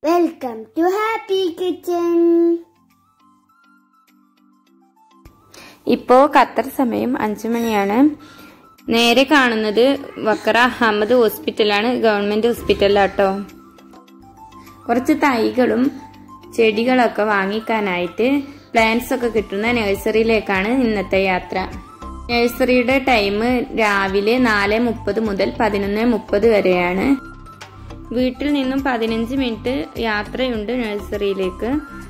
welcome to happy kitchen ഇപ്പോൾ Qatar സമയം അഞ്ചു മണിയാണ് നേരെ കാണുന്നത് വക്കറ അഹമ്മദ് ഹോസ്പിറ്റലാണ് ഗവൺമെന്റ് ഹോസ്പിറ്റലാട്ടോ കുറച്ച് തൈകളും ചെടികളൊക്കെ വാങ്ങിക്കാനായിട്ട് പ്ലാന്റ്സ് ഒക്കെ കിട്ടുന്ന നഴ്സറിയിലേക്കാണ് ഇന്നത്തെ യാത്ര നഴ്സറിയുടെ ടൈം രാവിലെ നാല് മുപ്പത് മുതൽ പതിനൊന്ന് മുപ്പത് വരെയാണ് വീട്ടിൽ നിന്നും പതിനഞ്ച് മിനിറ്റ് യാത്രയുണ്ട് നഴ്സറിയിലേക്ക്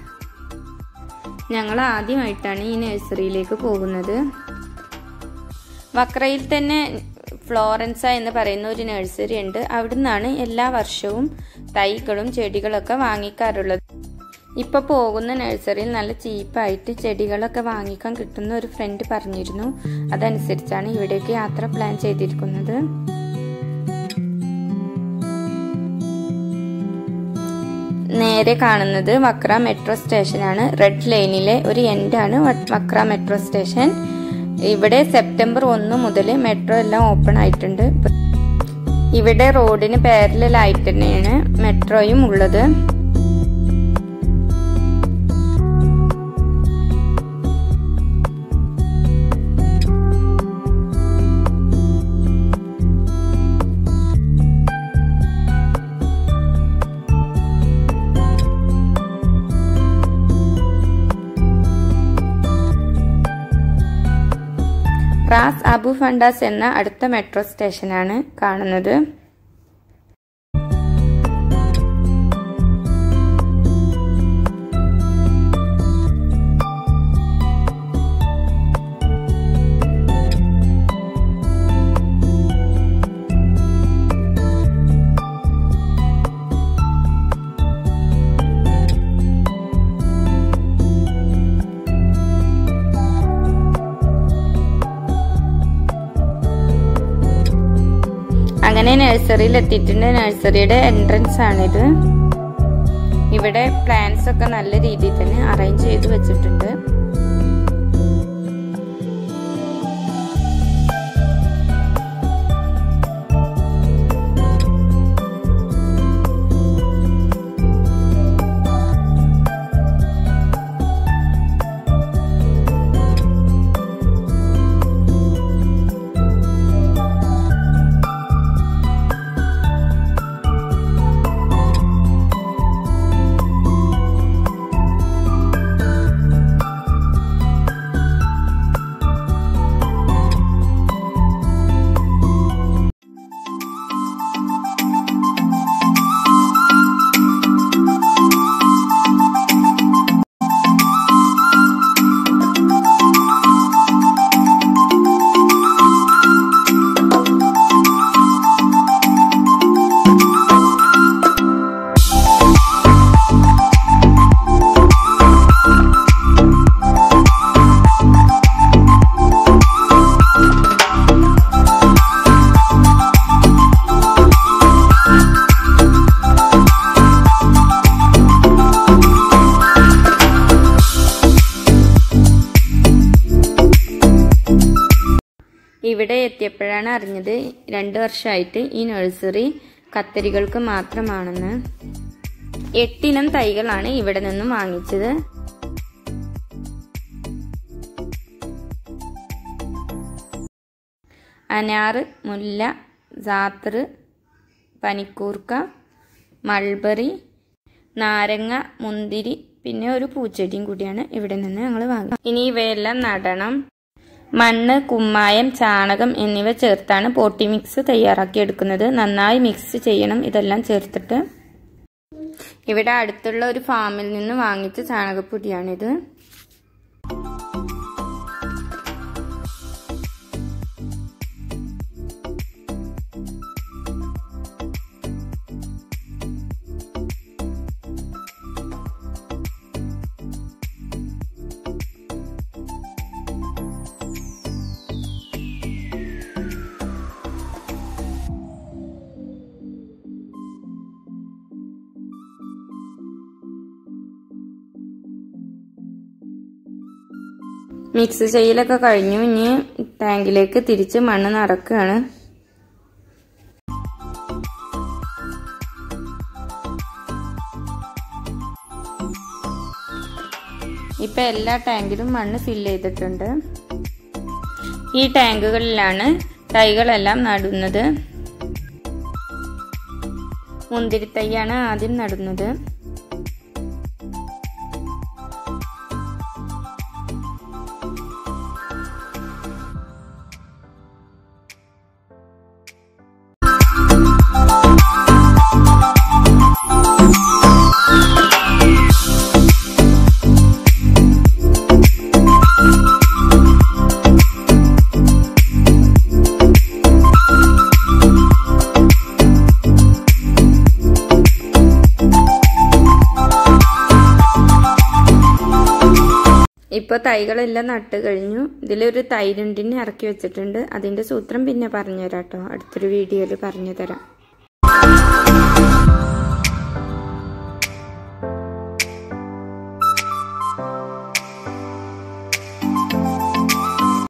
ഞങ്ങൾ ആദ്യമായിട്ടാണ് ഈ നഴ്സറിയിലേക്ക് പോകുന്നത് വക്രയിൽ തന്നെ ഫ്ലോറൻസ എന്ന് പറയുന്ന ഒരു നഴ്സറി ഉണ്ട് അവിടുന്നാണ് എല്ലാ വർഷവും തൈകളും ചെടികളൊക്കെ വാങ്ങിക്കാറുള്ളത് ഇപ്പൊ പോകുന്ന നഴ്സറിയിൽ നല്ല ചീപ്പായിട്ട് ചെടികളൊക്കെ വാങ്ങിക്കാൻ കിട്ടുന്ന ഒരു ഫ്രണ്ട് പറഞ്ഞിരുന്നു അതനുസരിച്ചാണ് ഇവിടേക്ക് യാത്ര പ്ലാൻ ചെയ്തിരിക്കുന്നത് നേരെ കാണുന്നത് വക്ര മെട്രോ സ്റ്റേഷനാണ് റെഡ് ലൈനിലെ ഒരു എൻഡാണ് വക്ര മെട്രോ സ്റ്റേഷൻ ഇവിടെ സെപ്റ്റംബർ ഒന്ന് മുതൽ മെട്രോ എല്ലാം ഓപ്പൺ ആയിട്ടുണ്ട് ഇവിടെ റോഡിന് പാരലായിട്ട് തന്നെയാണ് മെട്രോയും ഉള്ളത് റാസ് അബു ഫണ്ടാസ് എന്ന അടുത്ത മെട്രോ സ്റ്റേഷനാണ് കാണുന്നത് അങ്ങനെ നഴ്സറിയിൽ എത്തിയിട്ടുണ്ട് നഴ്സറിയുടെ എൻട്രൻസ് ആണിത് ഇവിടെ പ്ലാന്റ്സ് ഒക്കെ നല്ല രീതിയിൽ തന്നെ അറേഞ്ച് ചെയ്ത് വെച്ചിട്ടുണ്ട് ഇവിടെ എത്തിയപ്പോഴാണ് അറിഞ്ഞത് രണ്ട് വർഷമായിട്ട് ഈ നഴ്സറി കത്തരികൾക്ക് മാത്രമാണെന്ന് എട്ടിനം തൈകളാണ് ഇവിടെ നിന്നും വാങ്ങിച്ചത് അനാറ് മുല്ല ജാത്തർ പനിക്കൂർക്ക മൾബറി നാരങ്ങ മുന്തിരി പിന്നെ ഒരു പൂച്ചെടിയും കൂടിയാണ് ഇവിടെ നിന്ന് ഞങ്ങൾ വാങ്ങി ഇനി ഇവയെല്ലാം നടണം മണ്ണ് കുമ്മായം ചാണകം എന്നിവ ചേർത്താണ് പോട്ടി മിക്സ് തയ്യാറാക്കി എടുക്കുന്നത് നന്നായി മിക്സ് ചെയ്യണം ഇതെല്ലാം ചേർത്തിട്ട് ഇവിടെ അടുത്തുള്ള ഒരു ഫാമിൽ നിന്ന് വാങ്ങിച്ച ചാണകപ്പൊടിയാണിത് മിക്സ് ചെയ്യലൊക്കെ കഴിഞ്ഞു ഇനി ടാങ്കിലേക്ക് തിരിച്ച് മണ്ണ് നിറക്കുകയാണ് ഇപ്പം എല്ലാ ടാങ്കിലും മണ്ണ് ഫില്ല് ചെയ്തിട്ടുണ്ട് ഈ ടാങ്കുകളിലാണ് തൈകളെല്ലാം നടുന്നത് മുന്തിരിത്തൈയാണ് ആദ്യം നടുന്നത് ഇപ്പോൾ തൈകളെല്ലാം നട്ട് കഴിഞ്ഞു ഇതിലൊരു തൈരുണ്ടിനെ ഇറക്കി വെച്ചിട്ടുണ്ട് അതിൻ്റെ സൂത്രം പിന്നെ പറഞ്ഞുതരാം കേട്ടോ അടുത്തൊരു വീഡിയോയിൽ പറഞ്ഞു തരാം